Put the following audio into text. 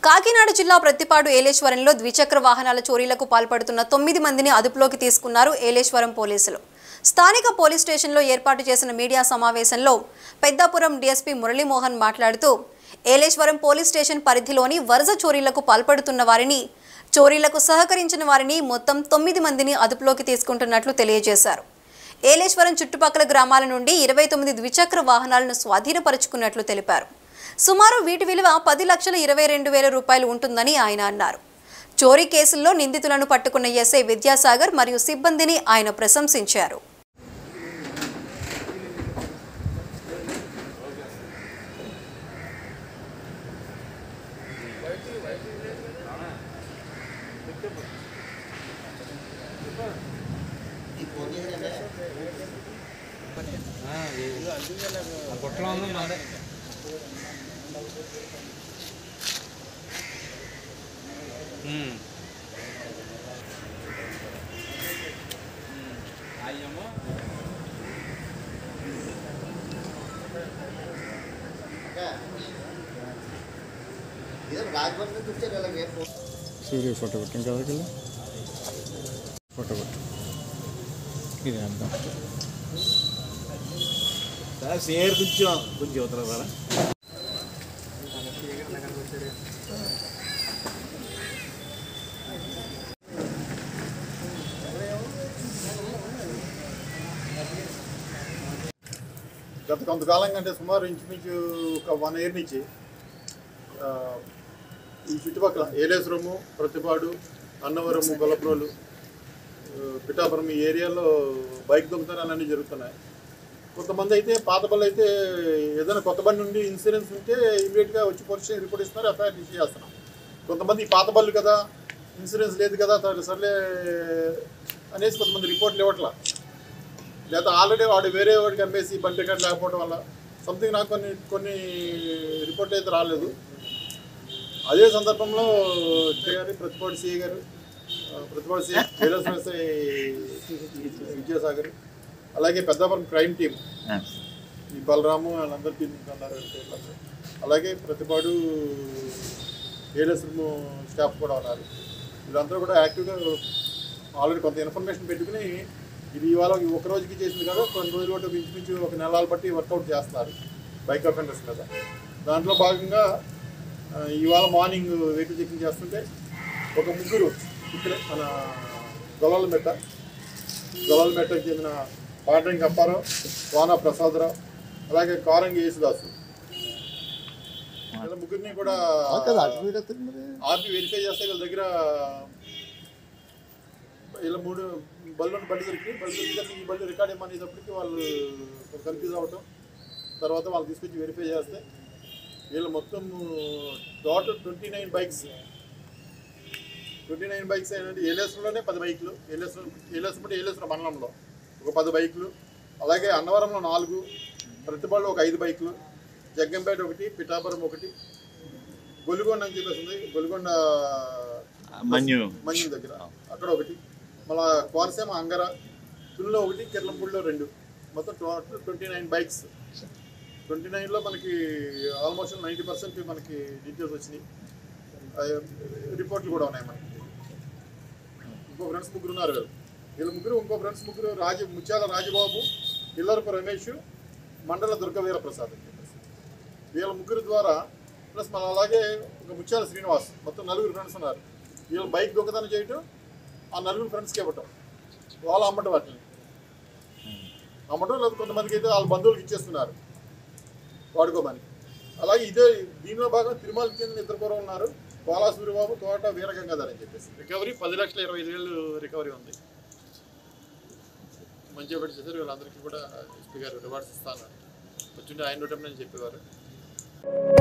కాకినాడ జిల్లా ప్రత్తిపాడు ఏలేశ్వరంలో ద్విచక్ర వాహనాల చోరీలకు పాల్పడుతున్న తొమ్మిది మందిని అదుపులోకి తీసుకున్నారు ఏలేశ్వరం పోలీసులు స్థానిక పోలీస్ స్టేషన్లో ఏర్పాటు చేసిన మీడియా సమావేశంలో పెద్దాపురం డీఎస్పీ మురళీమోహన్ మాట్లాడుతూ ఏలేశ్వరం పోలీస్ స్టేషన్ పరిధిలోని వరుస చోరీలకు పాల్పడుతున్న వారిని చోరీలకు సహకరించిన వారిని మొత్తం తొమ్మిది మందిని అదుపులోకి తీసుకుంటున్నట్లు తెలియజేశారు ఏలేశ్వరం చుట్టుపక్కల గ్రామాల నుండి ఇరవై తొమ్మిది ద్విచక్ర వాహనాలను స్వాధీనపరుచుకున్నట్లు తెలిపారు సుమారు వీటి విలువ పది లక్షల ఇరవై రెండు వేల రూపాయలు ఉంటుందని ఆయన అన్నారు చోరీ కేసుల్లో నిందితులను పట్టుకున్న ఎస్ఐ విద్యాసాగర్ మరియు సిబ్బందిని ఆయన ప్రశంసించారు కొట్టలో ఉంది మాదే రాజమండ్రి నుంచి వచ్చారు ఇలాగే సూర్య ఫోటో కొట్టు ఇంకా ఎవరికి ఫోటో కొట్టు ఇది అర్థం సార్ సేర్ కొంచెం కొంచెం అవుతారా సార్ గత కొంతకాలంగా అంటే సుమారు ఇంచుమించు ఒక వన్ ఇయర్ నుంచి ఆ, ఈ చుట్టుపక్కల ఏలేశ్వరము ప్రతిపాడు అన్నవరము గొల్లప్రోలు ఆ, పిఠాపురం ఈ ఏరియాలో బైక్ దొంగతనాలు అన్నీ జరుగుతున్నాయి కొంతమంది అయితే పాత బళ్ళు అయితే ఏదైనా కొత్త బండి నుండి ఇన్సూరెన్స్ ఉంటే ఇమీడియట్గా వచ్చి పోలీస్ స్టేషన్ రిపోర్ట్ ఇస్తున్నారు ఎఫ్ఐఆర్ రిజిస్టర్ చేస్తున్నాం కొంతమంది ఈ పాత బళ్ళు కదా ఇన్సూరెన్స్ లేదు కదా సరే సర్లే అనేసి కొంతమంది రిపోర్ట్లు ఇవ్వట్లా లేదా ఆల్రెడీ వాడు వేరే వాడికి అమ్మేసి బండి రికార్డు లేకపోవడం వల్ల సంథింగ్ నాకు కొన్ని కొన్ని రిపోర్ట్లు అయితే రాలేదు అదే సందర్భంలో కే గారు ప్రతిపాడు సిఐ గారు ఆ, ప్రతిపాడు సిఐ జైలస్ ఎస్ఐ విద్యాసాగర్ అలాగే పెద్దాపురం క్రైమ్ టీం ఈ బలరాము వాళ్ళందరి టీం ఉన్నారు వీళ్ళందరూ. అలాగే ప్రతిపాడు ఏలెస్ఎం స్టాఫ్ కూడా ఉన్నారు వీళ్ళందరూ కూడా యాక్టివ్గా ఆల్రెడీ కొంత ఇన్ఫర్మేషన్ పెట్టుకుని ఇది ఇవాళ ఈ ఒక రోజుకి చేసింది కదా కొన్ని రోజుల పాటు ఇంచుమించు ఒక నెలల బట్టి వర్కౌట్ చేస్తున్నారు బైక్ అఫెండర్స్ మీద దాంట్లో భాగంగా ఆ, ఇవాళ మార్నింగ్ వెహికల్ చెకింగ్ చేస్తుంటే ఒక ముగ్గురు ఇక్కడే మన గొల్లలమెట్ట గొల్లలమెట్టకి చెందిన పాటంగి అప్పారావు వానా ప్రసాదరావు అలాగే కారంగి యేసుదాసు వీళ్ళ ముగ్గురిని కూడా కదా అటు వీడు వస్తుంది మరి ఆర్పి వెరిఫై చేస్తే వీళ్ళ దగ్గర ఇలా మూడు బళ్ళు బండి దొరికి బళ్ళు దొరికి ఈ బళ్ళు రికార్డ్ ఇవ్వమనేటప్పటికి వాళ్ళు కన్ఫ్యూజ్ అవ్వటం తర్వాత వాళ్ళు తీసుకొచ్చి వెరిఫై చేస్తే వీళ్ళు మొత్తం total twenty nine bikes twenty nine bikes ఏంటంటే ఏలేశ్వరంలోనే పది బైకులు ఏలేశ్వరం ఏలేశ్వరం అంటే ఏలేశ్వరం మండలంలో ఒక పది బైకులు అలాగే అన్నవరంలో నాలుగు ప్రతిభలో ఒక ఐదు బైకులు జగ్గంపేట ఒకటి పిఠాపురం ఒకటి గొలుగొండ అని చెప్పేసి ఉంది గొలుగొండ మన్యు మంజు దగ్గర అక్కడ ఒకటి మళ్ళా కోనసీమ అంగర తుల్లో ఒకటి కిర్లంపూడిలో రెండు మొత్తం total twenty nine bikes twenty నైన్లో మనకి ఆల్మోస్ట్ నైంటీ పర్సెంట్ మనకి డీటెయిల్స్ వచ్చినాయి ఆ, రిపోర్ట్లు కూడా ఉన్నాయి మనకి ఇంకో ఫ్రెండ్స్ ముగ్గురు ఉన్నారు వీళ్ళు వీళ్ళ ముగ్గురు ఇంకో ఫ్రెండ్స్ ముగ్గురు రాజ ముత్యాల రాజబాబు ఇల్లరపు రమేష్ మండల దుర్గవీర ప్రసాద్ అని చెప్పేసి వీళ్ళ ముగ్గురు ద్వారా ప్లస్ మన అలాగే ఒక ముత్యాల శ్రీనివాస్ మొత్తం నలుగురు ఫ్రెండ్స్ ఉన్నారు వీళ్ళు బైక్ దొంగతనం చేయటం ఆ నలుగురు ఫ్రెండ్స్కి ఇవ్వటం వాళ్ళు అమ్మటం వాటిని అమ్మటం లేదా కొంతమందికి అయితే వాళ్ళ బంధువులకు ఇచ్చేస్తున్నారు వాడుకోమని అలాగే ఇదే దీనిలో భాగం తిరుమల కింద ఇద్దరు కూడా ఉన్నారు కోలా సూర్యబాబు తోట వీరగంగాధర్ అని చెప్పేసి రికవరీ పది లక్షల ఇరవై ఐదు వేలు రికవరీ ఉంది మంచిగా పెట్టి చేశారు వీళ్ళందరికీ కూడా ఎస్పీ గారు రివార్డ్స్ ఇస్తాను వచ్చింటే ఆయన టైం అని చెప్పేవారు